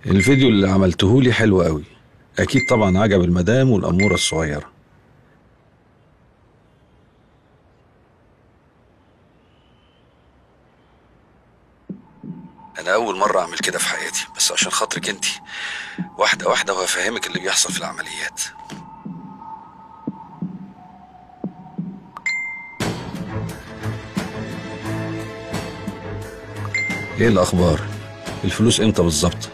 الفيديو اللي عملته لي حلو قوي اكيد طبعا عجب المدام والاموره الصغيره انا اول مره اعمل كده في حياتي بس عشان خاطرك انت واحده واحده وهفهمك اللي بيحصل في العمليات ايه الاخبار الفلوس امتى بالظبط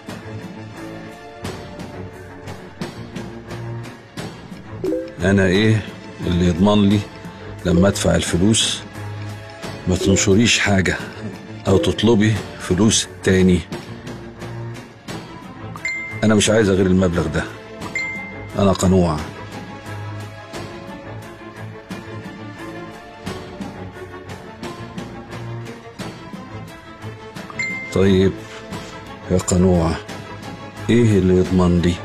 انا ايه اللي يضمن لي لما ادفع الفلوس ما تنشريش حاجه او تطلبي فلوس تاني انا مش عايزه غير المبلغ ده انا قنوع طيب يا قنوع ايه اللي يضمن لي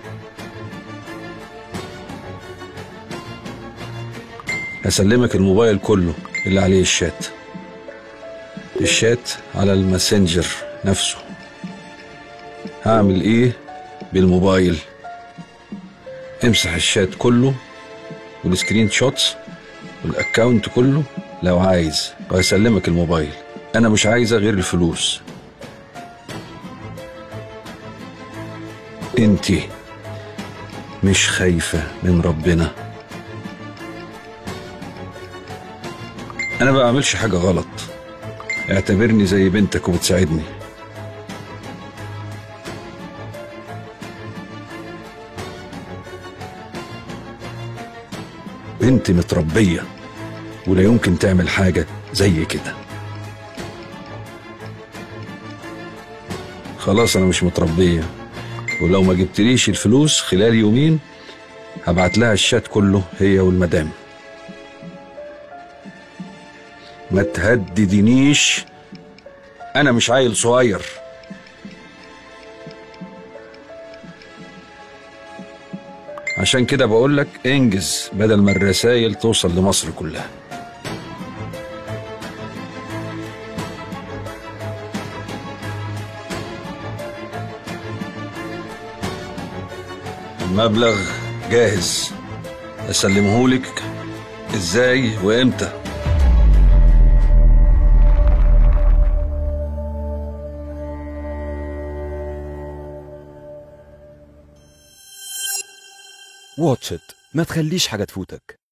هسلمك الموبايل كله اللي عليه الشات الشات على الماسنجر نفسه هعمل ايه بالموبايل امسح الشات كله والسكرين شوتس والاكاونت كله لو عايز وهسلمك الموبايل انا مش عايزه غير الفلوس انتي مش خايفه من ربنا انا ما بعملش حاجه غلط اعتبرني زي بنتك وبتساعدني بنتي متربية ولا يمكن تعمل حاجة زي كده خلاص أنا مش متربية ولو ما جبتليش الفلوس خلال يومين هبعت لها الشات كله هي والمدام ما تهددنيش انا مش عيل صغير عشان كده بقولك انجز بدل ما الرسايل توصل لمصر كلها المبلغ جاهز اسلمهولك ازاي وامتى واتش إت ما تخليش حاجة تفوتك